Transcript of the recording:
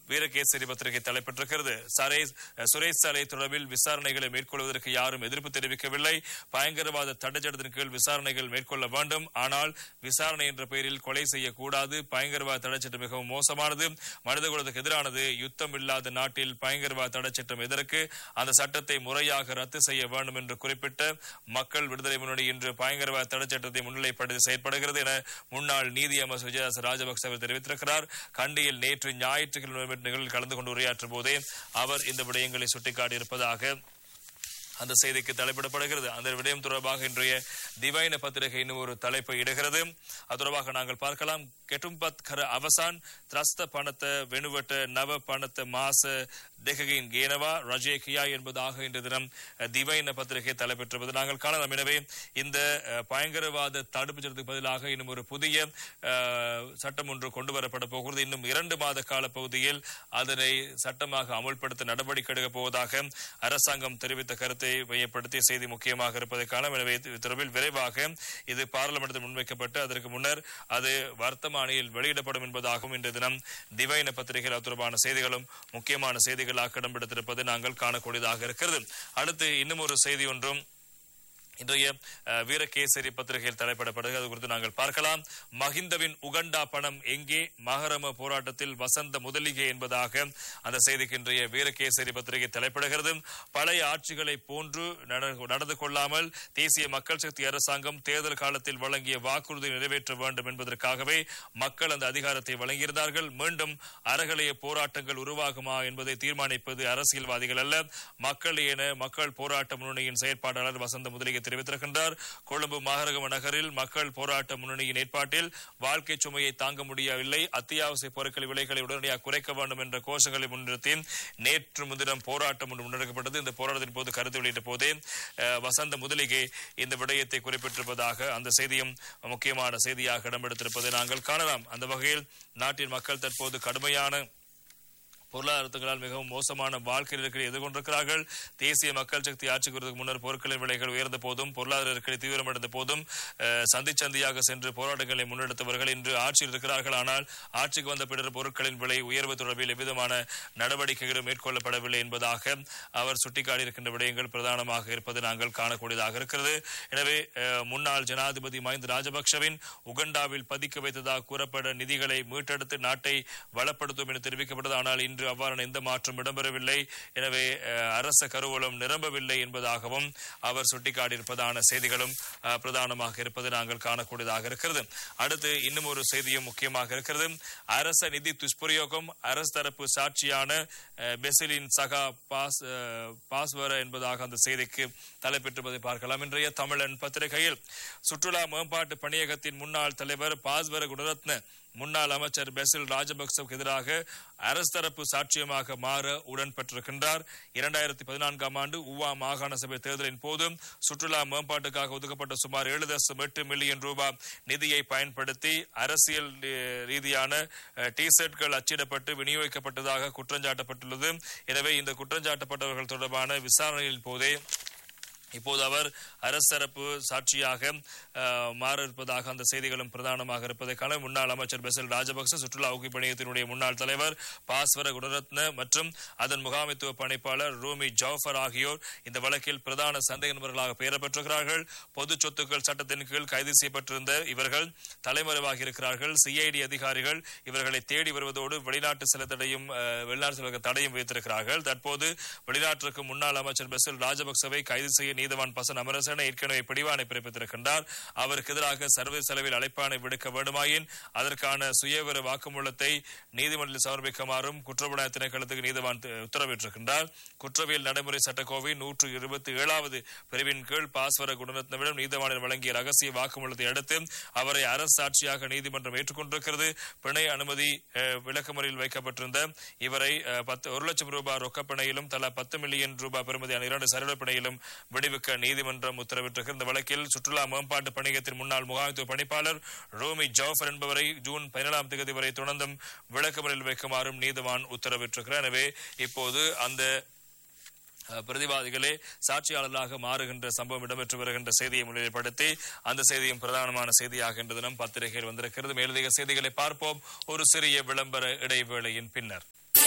வீரகேசரி பத்திரிகை தலைப்பட்டிருக்கிறது சரேஷ் சுரேஷ் சாலை தொடர்பில் விசாரணைகளை மேற்கொள்வதற்கு யாரும் எதிர்ப்பு தெரிவிக்கவில்லை பயங்கரவாத தடைச்சட்டத்தின் கீழ் விசாரணைகள் மேற்கொள்ள வேண்டும் ஆனால் விசாரணை என்ற பெயரில் கொலை செய்யக்கூடாது பயங்கரவாத தடைச்சட்டம் மிகவும் மோசமானது மனிதகுலத்துக்கு எதிரானது யுத்தம் இல்லாத நாட்டில் பயங்கரவாத தடைச்சட்டம் எதற்கு அந்த சட்டத்தை முறையாக ரத்து செய்ய வேண்டும் என்று குறிப்பிட்ட மக்கள் விடுதலை முன்னணி இன்று பயங்கரவாத தடைச்சட்டத்தை முன்னிலைப்படுத்தி செயற்படுகிறது என முன்னாள் நீதி அமைச்சர் விஜயதாஸ் ராஜபக்ச அவர் தெரிவித்திருக்கிறார் கண்டியில் நேற்று ஞாயிற்றுக்கிழமை நடைபெற்ற நிகழ்வில் கலந்து கொண்டு உரையாற்றும் போதே அவர் இந்த விடயங்களை சுட்டிக்காட்டியிருப்பதாக அந்த செய்திக்கு தலைப்பிடப்படுகிறது அந்த விடயம் தொடர்பாக இன்றைய திவைன பத்திரிகை இன்னும் ஒரு தலைப்பை இடுகிறது அது தொடர்பாக நாங்கள் பார்க்கலாம் கெட்டும்பத் கர அவசான் திரஸ்த பணத்த வெணுவட்ட நவ பணத்த மாச தெககின் கேனவா ரஜே கியா என்பதாக இன்று தினம் அஹ், திவைன பத்திரிகை தலைப்பெற்றிருப்பது நாங்கள் காணலாம் எனவே இந்த அஹ், பயங்கரவாத தடுப்பு சட்டத்துக்கு பதிலாக இன்னும் ஒரு புதிய அஹ், சட்டம் ஒன்று கொண்டு வரப்பட போகிறது இன்னும் இரண்டு மாத கால பகுதியில் அதனை சட்டமாக அமுல்படுத்த நடவடிக்கை எடுக்கப் போவதாக அரசாங்கம் தெரிவித்த கருத்தை மையப்படுத்தி செய்தி முக்கியமாக இருப்பதை காணலாம் எனவே இது தொடர்பில் விரைவாக இது பாராளுமன்றத்தில் முன்வைக்கப்பட்டு அதற்கு முன்னர் அது வர்த்தமானியில் வெளியிடப்படும் என்பதாகவும் இன்றைய தினம் திவைன பத்திரிகையில் அது தொடர்பான செய்திகளும் முக்கியமான செய்திகளாக இடம்பெடுத்திருப்பது நாங்கள் காணக்கூடியதாக இருக்கிறது அடுத்து இன்னும் ஒரு செய்தி ஒன்றும் இன்றைய அஹ், வீரகேசரி பத்திரிகையில் தலைப்பிடப்படுகிறது அது குறித்து நாங்கள் பார்க்கலாம் மஹிந்தவின் உகண்டா பணம் எங்கே மகரம போராட்டத்தில் வசந்த முதலிகை என்பதாக அந்த செய்திக்கு இன்றைய வீரகேசரி பத்திரிகை தலைப்பிடுகிறது பழைய ஆட்சிகளை போன்று நட- நடந்து கொள்ளாமல் தேசிய மக்கள் சக்தி அரசாங்கம் தேர்தல் காலத்தில் வழங்கிய வாக்குறுதி நிறைவேற்ற வேண்டும் என்பதற்காகவே மக்கள் அந்த அதிகாரத்தை வழங்கியிருந்தார்கள் மீண்டும் அறகலைய போராட்டங்கள் உருவாகுமா என்பதை தீர்மானிப்பது அரசியல்வாதிகள் அல்ல மக்கள் என மக்கள் போராட்ட முன்னணியின் செயற்பாட்டாளர் வசந்த முதலிகை தெரிவித்திருக்கின்றார் கொழும்பு மாநகரக நகரில் மக்கள் போராட்ட முன்னணியின் ஏற்பாட்டில் வாழ்க்கை சுமையை தாங்க முடியவில்லை அத்தியாவசிய பொருட்கள் விலைகளை உடனடியாக குறைக்க வேண்டும் என்ற கோஷங்களை முன்னிறுத்தி நேற்று முன்தினம் போராட்டம் ஒன்று முன்னெடுக்கப்பட்டது இந்த போராட்டத்தின் போது கருத்து வெளியிட்ட போதே அஹ், வசந்த முதலிகை இந்த விடயத்தை குறிப்பிட்டிருப்பதாக அந்த செய்தியும் முக்கியமான செய்தியாக இடம்பெடுத்திருப்பதை நாங்கள் காணலாம் அந்த வகையில் நாட்டின் மக்கள் தற்போது கடுமையான பொருளாதாரத்துகளால் மிகவும் மோசமான வாழ்க்கை நெருக்கடி எதிர்கொண்டிருக்கிறார்கள் தேசிய மக்கள் சக்தி ஆட்சிக்கு வருவதற்கு முன்னர் பொருட்களின் விலைகள் உயர்ந்த போதும் பொருளாதார நெருக்கடி தீவிரமடைந்த போதும் அஹ், சந்தி சந்தியாக சென்று போராட்டங்களை முன்னெடுத்தவர்கள் இன்று ஆட்சியில் இருக்கிறார்கள் ஆனால் ஆட்சிக்கு வந்த பின்னர் பொருட்களின் விலை உயர்வு தொடர்பில் எவ்விதமான நடவடிக்கைகளும் மேற்கொள்ளப்படவில்லை என்பதாக அவர் சுட்டிக்காட்டியிருக்கின்ற விடயங்கள் பிரதானமாக இருப்பது நாங்கள் காணக்கூடியதாக இருக்கிறது எனவே அஹ், முன்னாள் ஜனாதிபதி மஹிந்த ராஜபக்ஷவின் உகண்டாவில் பதிக்க வைத்ததாக கூறப்பட நிதிகளை மீட்டெடுத்து நாட்டை வளப்படுத்தும் என தெரிவிக்கப்பட்டது ஆனால் இன்று அவ்வாறான எந்த மாற்றம் இடம்பெறவில்லை எனவே அஹ், அரச கருவூலம் நிரம்பவில்லை என்பதாகவும் அவர் சுட்டிக்காட்டியிருப்பதான செய்திகளும் அஹ், பிரதானமாக இருப்பது நாங்கள் காணக்கூடியதாக இருக்கிறது அடுத்து இன்னும் ஒரு செய்தியும் முக்கியமாக இருக்கிறது அரச நிதி துஷ்பிரயோகம் அரசு தரப்பு சாட்சியான அஹ், பெசிலின் சகா பாஸ் அஹ், பாஸ்வர என்பதாக அந்த செய்திக்கு தலைப்பெற்றுவதை பார்க்கலாம் இன்றைய தமிழன் பத்திரிகையில் சுற்றுலா மேம்பாட்டு பணியகத்தின் முன்னாள் தலைவர் பாஸ்வர குணரத்ன முன்னாள் அமைச்சர் பெசில் ராஜபக்சவுக்கு எதிராக அரசு தரப்பு சாட்சியமாக மாற உடன்பட்டிருக்கின்றார் இரண்டாயிரத்தி பதினான்காம் ஆண்டு உவா மாகாண சபை தேர்தலின் போது சுற்றுலா மேம்பாட்டுக்காக ஒதுக்கப்பட்ட சுமார் ஏழு தசம் எட்டு மில்லியன் ரூபாய் நிதியை பயன்படுத்தி அரசியல் அஹ், ரீதியான அஹ், டி ஷர்ட்கள் அச்சிடப்பட்டு விநியோகிக்கப்பட்டதாக குற்றஞ்சாட்டப்பட்டுள்ளது எனவே இந்த குற்றஞ்சாட்டப்பட்டவர்கள் தொடர்பான விசாரணையின் போதே இப்போது அவர் அரசரப்பு சாட்சியாக அஹ், மாற இருப்பதாக அந்த செய்திகளும் பிரதானமாக இருப்பதற்கான முன்னாள் அமைச்சர் பெசல் ராஜபக்ச சுற்றுலா ஊக்கி பணியத்தினுடைய முன்னாள் தலைவர் பாஸ்வர குணரத்ன மற்றும் அதன் முகாமைத்துவ பணிப்பாளர் ரூமி ஜாஃபர் ஆகியோர் இந்த வழக்கில் பிரதான சந்தேக நபர்களாக பெயர் பெற்றுகிறார்கள் பொது சொத்துக்கள் சட்டத்தின் கீழ் கைது செய்யப்பட்டிருந்த இவர்கள் தலைமறைவாகி இருக்கிறார்கள் சிஐடி அதிகாரிகள் இவர்களை தேடி வருவதோடு வெளிநாட்டு செல்ல தடையும் அஹ், வெளிநாட்டு செல்ல தடையும் வைத்திருக்கிறார்கள் தற்போது வெளிநாட்டிற்கு முன்னாள் அமைச்சர் பெசல் ராஜபக்சவை கைது செய்ய நீதவான் பசன் அமரசேன ஏற்கனவே பிடிவாணை பிறப்பித்திருக்கின்றார் அவருக்கு எதிராக சர்வதேச அளவில் அழைப்பாணை விடுக்க வேண்டுமாயின் அதற்கான சுயவிவர வாக்குமூலத்தை நீதிமன்றத்தில் சமர்ப்பிக்குமாறும் குற்றப்புலனாய்வு திணைக்களத்துக்கு நீதவான் தி- உத்தரவிட்டிருக்கின்றார் குற்றவியல் நடைமுறை சட்டக்கோவை நூற்று இருபத்தி ஏழாவது பிரிவின் கீழ் பாஸ்வர குணரத்னவிடம் நீதவானில் வழங்கிய ரகசிய வாக்குமூலத்தை அடுத்து அவரை அரசு சாட்சியாக நீதிமன்றம் ஏற்றுக்கொண்டிருக்கிறது பிணை அனுமதி அஹ், விளக்கமறியில் வைக்கப்பட்டிருந்த இவரை அஹ், பத்து ஒரு லட்சம் ரூபாய் ரொக்கப்பிணையிலும் தலா பத்து மில்லியன் ரூபாய் பெறுமதியான இரண்டு சரள பிணையிலும் விடுவிக்க நீதிமன்றம் உத்தரவிட்டிருக்கிறது இந்த வழக்கில் சுற்றுலா மேம்பாட்டு பணியகத்தின் முன்னாள் முகாமைத்துவ பணிப்பாளர் ரோமி ஜாஃபர் என்பவரை ஜூன் பதினேழாம் தேதி வரை தொடர்ந்தும் விளக்கமறியில் வைக்குமாறும் நீதிவான் உத்தரவிட்டிருக்கிறார் எனவே இப்போது அந்த அஹ், பிரதிவாதிகளே சாட்சியாளர்களாக மாறுகின்ற சம்பவம் இடம்பெற்று வருகின்ற செய்தியை முன்னிலைப்படுத்தி அந்த செய்தியும் பிரதானமான செய்தியாக இன்று தினம் பத்திரிகையில் வந்திருக்கிறது மேலதிக செய்திகளை பார்ப்போம் ஒரு சிறிய விளம்பர இடைவேளையின் பின்னர்